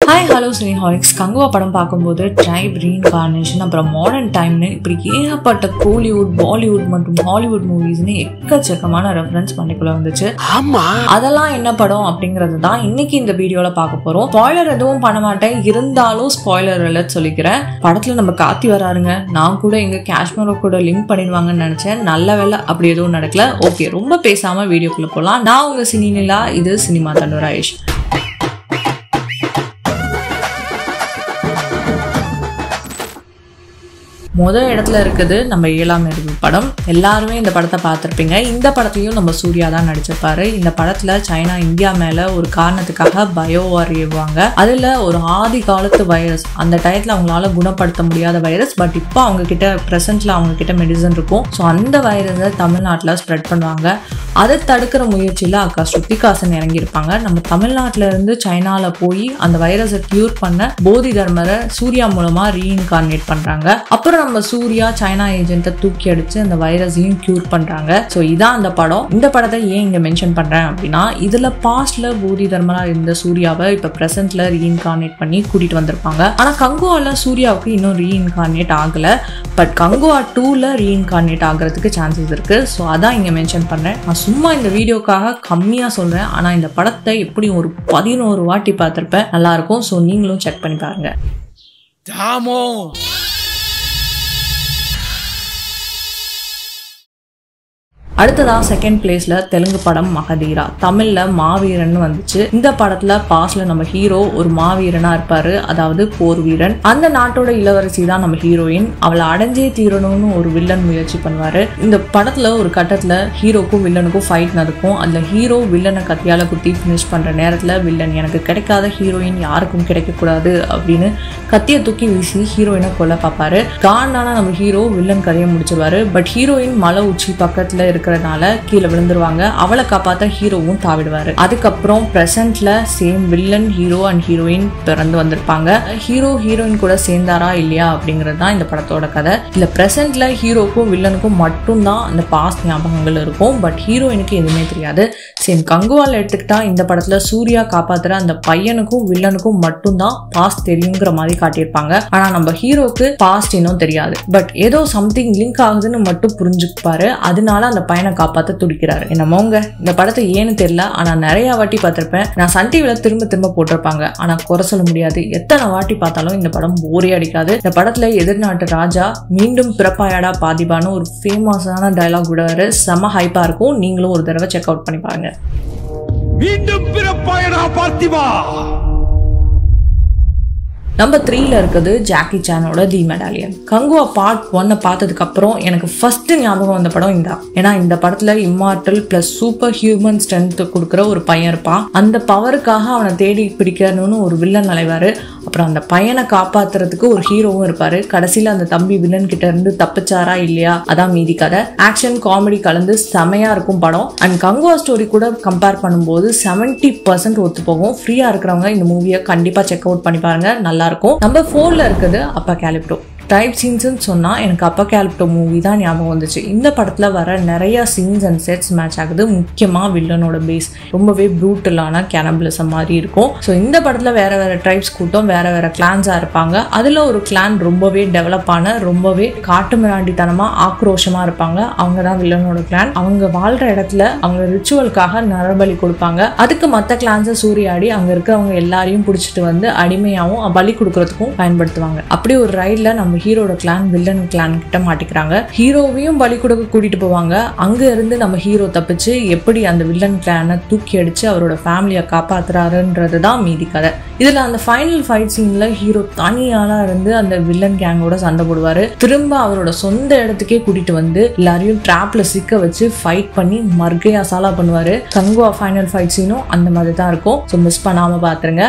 hi hello சினிஹாலிக்ஸ் Kanguva படம் பார்க்கும்போது try reincarnation அப்புறம் மாடர்ன் டைம்னு இப்படி ஏகப்பட்ட கோலிவுட் பாலிவுட் மற்றும் ஹாலிவுட் மூவிஸ்னு எக்கச்சக்கமான ரெஃபரன்ஸ் பண்ணிக்குள்ள வந்துச்சு ஆமா அதெல்லாம் என்ன படம் அப்படிங்கிறது தான் இன்னைக்கு இந்த வீடியோல பார்க்க போறோம் ஸ்பாய்லர் எதுவும் பண்ண மாட்டேன் இருந்தாலும் ஸ்பாய்லர் அலர்ட் சொல்லிக்கிறேன் படத்துல நம்ம காத்தி வராருங்க நான் கூட எங்க காஷ்மீரோ கூட லிங்க் பண்ணிடுவாங்கன்னு நினைச்சேன் நல்ல வேலை அப்படி எதுவும் நடக்கல ஓகே ரொம்ப பேசாம வீடியோக்குள்ள போலாம் நான் உங்க சினி நிலா இது சினிமா தண்டுராயேஷ் முத இடத்துல இருக்குது நம்ம ஏழாம் அறிவு படம் எல்லாருமே இந்த படத்தை பார்த்துருப்பீங்க இந்த படத்துலையும் நம்ம சூர்யா தான் நடிச்சிருப்பாரு இந்த படத்துல சைனா இந்தியா மேல ஒரு காரணத்துக்காக பயோ வார் ஏவுவாங்க அதுல ஒரு ஆதி காலத்து வைரஸ் அந்த டயத்துல அவங்களால குணப்படுத்த முடியாத வைரஸ் பட் இப்போ அவங்க கிட்ட ப்ரெசென்ட்ல அவங்க கிட்ட மெடிசன் இருக்கும் ஸோ அந்த வைரஸை தமிழ்நாட்டில் ஸ்ப்ரெட் பண்ணுவாங்க அதை தடுக்கிற முயற்சியில் அக்கா ஸ்ருத்திகாசன் இறங்கியிருப்பாங்க நம்ம தமிழ்நாட்டில இருந்து சைனால போய் அந்த வைரஸை கியூர் பண்ண போதி தர்மரை சூர்யா மூலமா ரீஇன்கார்னேட் பண்றாங்க அப்புறம் நம்ம சூர்யா சைனா ஏஜென்ட்டை தூக்கி அடிச்சு அந்த வைரஸையும் கியூர் பண்றாங்க ஸோ இதான் அந்த படம் இந்த படத்தை ஏன் இங்க மென்ஷன் பண்றேன் அப்படின்னா இதுல பாஸ்ட்ல போதி தர்மரா இருந்த சூர்யாவை இப்ப பிரசன்ட்ல ரீஇன்கார்னேட் பண்ணி கூட்டிட்டு வந்திருப்பாங்க ஆனா கங்குவால சூர்யாவுக்கு இன்னும் ரீஇன்கார்னேட் ஆகல பட் கங்குவா டூல ரீஇன்கார்னேட் ஆகிறதுக்கு சான்சஸ் இருக்கு ஸோ அதான் இங்க மென்ஷன் பண்றேன் நான் சும்மா இந்த வீடியோக்காக கம்மியா சொல்றேன் ஆனா இந்த படத்தை எப்படி ஒரு பதினோரு வாட்டி பார்த்திருப்பேன் நல்லா இருக்கும் ஸோ நீங்களும் செக் பண்ணி பாருங்க தாமோ அடுத்ததா செகண்ட் பிளேஸ்ல தெலுங்கு படம் மகதீரா தமிழ்ல மாவீரன் வந்துச்சு இந்த படத்துல பாஸ்ட்ல நம்ம ஹீரோ ஒரு மாவீரனா இருப்பாரு அதாவது போர் வீரன் அந்த நாட்டோட இளவரசி தான் நம்ம ஹீரோயின் அவளை அடைஞ்சே தீரணும்னு ஒரு வில்லன் முயற்சி பண்ணுவாரு இந்த படத்துல ஒரு கட்டத்துல ஹீரோக்கும் வில்லனுக்கும் ஃபைட் நடக்கும் அதுல ஹீரோ வில்லனை கத்தியால குத்தி ஃபினிஷ் பண்ற நேரத்துல வில்லன் எனக்கு கிடைக்காத ஹீரோயின் யாருக்கும் கிடைக்க கூடாது அப்படின்னு கத்தியை தூக்கி வீசி ஹீரோயினை கொல்ல பார்ப்பாரு காண்டான நம்ம ஹீரோ வில்லன் கதையை முடிச்சிருவாரு பட் ஹீரோயின் மலை உச்சி பக்கத்துல இருக்கிறதுனால கீழே விழுந்துருவாங்க அவளை காப்பாத்த ஹீரோவும் தாவிடுவாரு அதுக்கப்புறம் பிரசன்ட்ல same villain hero and heroine பிறந்து வந்திருப்பாங்க ஹீரோ ஹீரோயின் கூட சேர்ந்தாரா இல்லையா அப்படிங்கிறது தான் இந்த படத்தோட கதை இல்ல பிரசன்ட்ல ஹீரோக்கும் வில்லனுக்கும் மட்டும்தான் அந்த பாஸ்ட் ஞாபகங்கள் இருக்கும் பட் ஹீரோயினுக்கு எதுவுமே தெரியாது சேம் கங்குவால் எடுத்துக்கிட்டா இந்த படத்துல சூர்யா காப்பாத்துற அந்த பையனுக்கும் வில்லனுக்கும் மட்டும்தான் பாஸ்ட் தெரியுங்கிற மாதிரி காட்டியிருப்பாங்க ஆனா நம்ம ஹீரோக்கு பாஸ்ட் இன்னும் தெரியாது பட் ஏதோ சம்திங் லிங்க் ஆகுதுன்னு மட்டும் புரிஞ்சுப்பாரு அதனால அந்த பையனை காப்பாத்த துடிக்கிறாரு என்னமோங்க இந்த படத்தை ஏன்னு தெரியல ஆனா நிறைய வாட்டி பார்த்திருப்பேன் நான் சன் டிவில திரும்ப திரும்ப போட்டிருப்பாங்க ஆனா குறை சொல்ல முடியாது எத்தனை வாட்டி பார்த்தாலும் இந்த படம் போரே அடிக்காது இந்த படத்துல எதிர்நாட்டு ராஜா மீண்டும் பிறப்பாயாடா பாதிபான்னு ஒரு ஃபேமஸான டைலாக் விடுவாரு செம ஹைப்பா இருக்கும் நீங்களும் ஒரு தடவை செக் அவுட் பண்ணி பாருங்க மீண்டும் பிறப்பாயடா பார்த்திபா நம்பர் த்ரீல இருக்குது ஜாக்கி சானோட தி மெடாலியன் கங்குவா பார்ட் ஒன்னை பார்த்ததுக்கு அப்புறம் எனக்கு ஃபர்ஸ்ட் ஞாபகம் வந்த படம் இந்த ஏன்னா இந்த படத்துல immortal plus super human strength கொடுக்குற ஒரு பையன் இருப்பான் அந்த பவருக்காக அவனை தேடி பிடிக்கணும்னு ஒரு வில்லன் அலைவாரு அப்புறம் அந்த பையனை காப்பாத்துறதுக்கு ஒரு ஹீரோவும் இருப்பாரு கடைசியில அந்த தம்பி வில்லன் கிட்ட இருந்து தப்பிச்சாரா இல்லையா அதான் மீதி கதை ஆக்ஷன் காமெடி கலந்து செமையா இருக்கும் படம் அண்ட் கங்குவா ஸ்டோரி கூட கம்பேர் பண்ணும்போது செவன்டி பர்சன்ட் ஒத்து போகும் ஃப்ரீயா இருக்கிறவங்க இந்த மூவியை கண்டிப்பா செக் அவுட் பண்ணி பாருங்க நல்லா இருக்கும் நம்பர் ஃபோர்ல இருக்குது அப்பா கேலிப்டோ டைப் சீன்ஸ்னு சொன்னால் எனக்கு அப்பா கேலிப்டோ மூவி தான் ஞாபகம் வந்துச்சு இந்த படத்தில் வர நிறைய சீன்ஸ் அண்ட் செட்ஸ் மேட்ச் ஆகுது முக்கியமாக வில்லனோட பேஸ் ரொம்பவே ப்ரூட்டலான கேனபிளிசம் மாதிரி இருக்கும் ஸோ இந்த படத்தில் வேற வேற ட்ரைப்ஸ் கூட்டம் வேற வேற கிளான்ஸாக இருப்பாங்க அதில் ஒரு கிளான் ரொம்பவே டெவலப் ஆன ரொம்பவே காட்டு மிராண்டித்தனமாக ஆக்ரோஷமாக இருப்பாங்க அவங்க தான் வில்லனோட கிளான் அவங்க வாழ்கிற இடத்துல அவங்க ரிச்சுவலுக்காக நரபலி கொடுப்பாங்க அதுக்கு மற்ற கிளான்ஸை சூறையாடி அங்கே இருக்கிறவங்க எல்லாரையும் பிடிச்சிட்டு வந்து அடிமையாகவும் பலி கொடுக்கறதுக்கும் பயன்படுத்துவாங்க அப்படி ஒரு ரைடில் நம்ம ஹீரோட கிளான் வில்லன் கிளான் கிட்ட மாட்டிக்கிறாங்க ஹீரோவையும் பலி கொடுக்க கூட்டிட்டு போவாங்க அங்க இருந்து நம்ம ஹீரோ தப்பிச்சு எப்படி அந்த வில்லன் கிளானை தூக்கி அடிச்சு அவரோட ஃபேமிலியை காப்பாத்துறாருன்றது தான் மீதி கதை இதுல அந்த ஃபைனல் ஃபைட் சீன்ல ஹீரோ தனியாளா இருந்து அந்த வில்லன் கேங்கோட சண்டை போடுவாரு திரும்ப அவரோட சொந்த இடத்துக்கே கூட்டிட்டு வந்து எல்லாரையும் ட்ராப்ல சிக்க வச்சு ஃபைட் பண்ணி மர்கையா சாலா பண்ணுவாரு கங்குவா ஃபைனல் ஃபைட் சீனும் அந்த மாதிரி தான் இருக்கும் ஸோ மிஸ் பண்ணாம பாத்துருங்க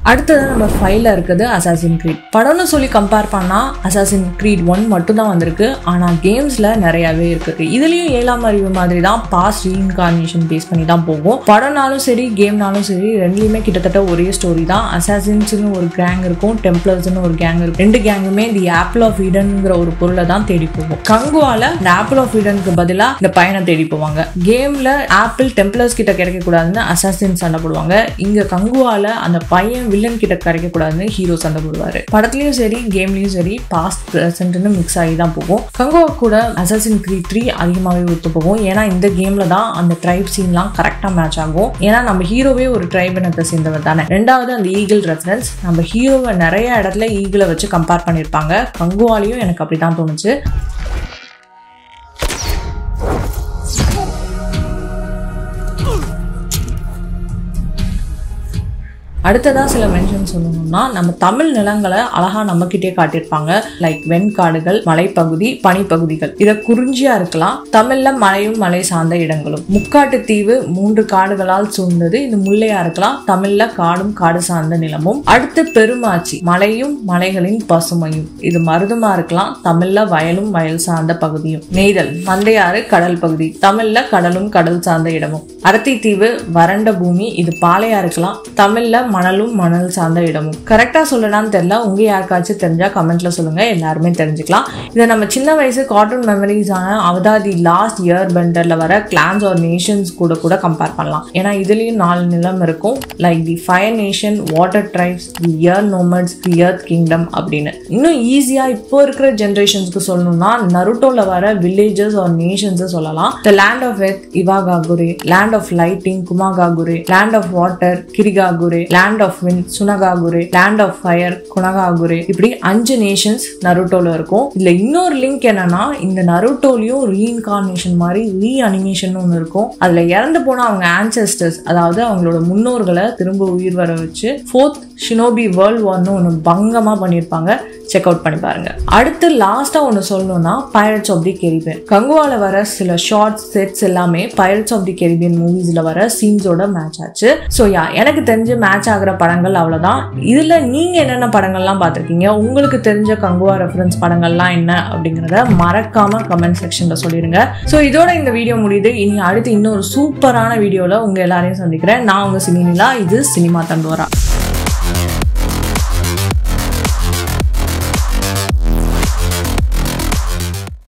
அடுத்தது நம்ம ஃபைவ்ல இருக்குது அசாசின் கிரீட் படம்னு சொல்லி கம்பேர் பண்ணா அசாசின் கிரீட் ஒன் மட்டும் தான் வந்திருக்கு ஆனா கேம்ஸ்ல நிறையவே இருக்கு இதுலயும் ஏழாம் அறிவு மாதிரி தான் பாஸ்ட் ரீஇன்கார்னேஷன் பேஸ் பண்ணி தான் போகும் படம்னாலும் சரி கேம்னாலும் சரி ரெண்டுலயுமே கிட்டத்தட்ட ஒரே ஸ்டோரி தான் அசாசின்ஸ்னு ஒரு கேங் இருக்கும் டெம்ப்ளர்ஸ்னு ஒரு கேங் இருக்கும் ரெண்டு கேங்குமே தி ஆப்பிள் ஆஃப் ஈடன்ங்கிற ஒரு பொருளை தான் தேடி போகும் கங்குவால இந்த ஆப்பிள் ஆஃப் ஈடனுக்கு பதிலா இந்த பையனை தேடி போவாங்க கேம்ல ஆப்பிள் டெம்ப்ளர்ஸ் கிட்ட கிடைக்க கூடாதுன்னு அசாசின் சண்டை போடுவாங்க இங்க கங்குவால அந்த பையன் வில்லன் கிட்ட கிடைக்க கூடாதுன்னு ஹீரோ சண்டை போடுவாரு படத்துலயும் சரி கேம்லயும் சரி பாஸ்ட் ப்ரெசன்ட்னு மிக்ஸ் ஆகி தான் போகும் கங்குவா கூட அசாசின் க்ரீ த்ரீ அதிகமாகவே ஒத்து போகும் ஏன்னா இந்த கேம்ல தான் அந்த ட்ரைப் சீன்லாம் கரெக்டாக மேட்ச் ஆகும் ஏன்னா நம்ம ஹீரோவே ஒரு ட்ரைப் இனத்தை சேர்ந்தவர் தானே ரெண்டாவது அந்த ஈகிள் ரெஃபரன்ஸ் நம்ம ஹீரோவை நிறைய இடத்துல ஈகிளை வச்சு கம்பேர் பண்ணியிருப்பாங்க கங்குவாலையும் எனக்கு அப்படி தான் தோணுச்சு அடுத்ததா சில மென்ஷன் சொல்லணும்னா நம்ம தமிழ் நிலங்களை அழகா நம்மகிட்டே காட்டியிருப்பாங்க லைக் வெண்காடுகள் மலைப்பகுதி பனிப்பகுதிகள் இதை குறிஞ்சியா இருக்கலாம் தமிழ்ல மலையும் மலை சார்ந்த இடங்களும் முக்காட்டு தீவு மூன்று காடுகளால் சூழ்ந்தது இது முல்லையா இருக்கலாம் தமிழ்ல காடும் காடு சார்ந்த நிலமும் அடுத்து பெருமாச்சி மலையும் மலைகளின் பசுமையும் இது மருதமா இருக்கலாம் தமிழ்ல வயலும் வயல் சார்ந்த பகுதியும் நெய்தல் மந்தையாறு கடல் பகுதி தமிழ்ல கடலும் கடல் சார்ந்த இடமும் அரத்தி தீவு வறண்ட பூமி இது பாலையா இருக்கலாம் தமிழ்ல மணலும் மணல் சார்ந்த இடமும் கரெக்டா சொல்லலாம்னு தெரியல உங்க யாருக்காச்சும் தெரிஞ்சா கமெண்ட்ல சொல்லுங்க எல்லாருமே தெரிஞ்சுக்கலாம் இதை நம்ம சின்ன வயசு கார்ட்டூன் மெமரிஸ் ஆன அவதாதி லாஸ்ட் இயர் பெண்டர்ல வர கிளான்ஸ் ஆர் நேஷன்ஸ் கூட கூட கம்பேர் பண்ணலாம் ஏன்னா இதுலயும் நாலு நிலம் இருக்கும் like the fire nation water tribes the air nomads the earth kingdom அப்படின்னு இன்னும் ஈஸியா இப்போ இருக்கிற ஜென்ரேஷன்ஸ்க்கு சொல்லணும்னா நருட்டோல வர வில்லேஜஸ் ஆர் நேஷன்ஸ் சொல்லலாம் the land of earth Iwagakure land of lightning Kumogakure land of water Kirigakure land of wind Sunagakure land of fire குணகாகுரே இப்படி அஞ்சு நேஷன்ஸ் நருட்டோல இருக்கும் இதுல இன்னொரு லிங்க் என்னன்னா இந்த நருட்டோலயும் ரீஇன்கார்னேஷன் மாதிரி ரீ அனிமேஷன் ஒன்று இருக்கும் அதுல இறந்து போன அவங்க ஆன்செஸ்டர்ஸ் அதாவது அவங்களோட முன்னோர்களை திரும்ப உயிர் வர வச்சு ஃபோர்த் ஷினோபி வேர்ல்ட் வார்னு ஒன்று பங்கமா பண்ணியிருப்பாங்க செக் அவுட் பண்ணி பாருங்க அடுத்து லாஸ்டா ஒன்று சொல்லணும்னா பைரட்ஸ் ஆஃப் தி கெரிபியன் கங்குவால வர சில ஷார்ட்ஸ் செட்ஸ் எல்லாமே பைரட்ஸ் ஆஃப் தி கெரிபியன் மூவிஸ்ல வர சீன்ஸோட மேட்ச் ஆச்சு ஸோ யா எனக்கு தெரிஞ்சு மேட்ச் ஆகிற படங்கள் அவ்வளோதான் இதுல நீங்க என்னென்ன படங்கள்லாம் பார்த்துருக்கீங்க உங்களுக்கு தெரிஞ்ச கங்குவா ரெஃபரன்ஸ் படங்கள்லாம் என்ன அப்படிங்கிறத மறக்காம கமெண்ட் செக்ஷன்ல சொல்லிடுங்க ஸோ இதோட இந்த வீடியோ முடியுது இனி அடுத்து இன்னொரு சூப்பரான வீடியோல உங்க எல்லாரையும் சந்திக்கிறேன் நான் உங்க சினிலா இது சினிமா தண்டோரா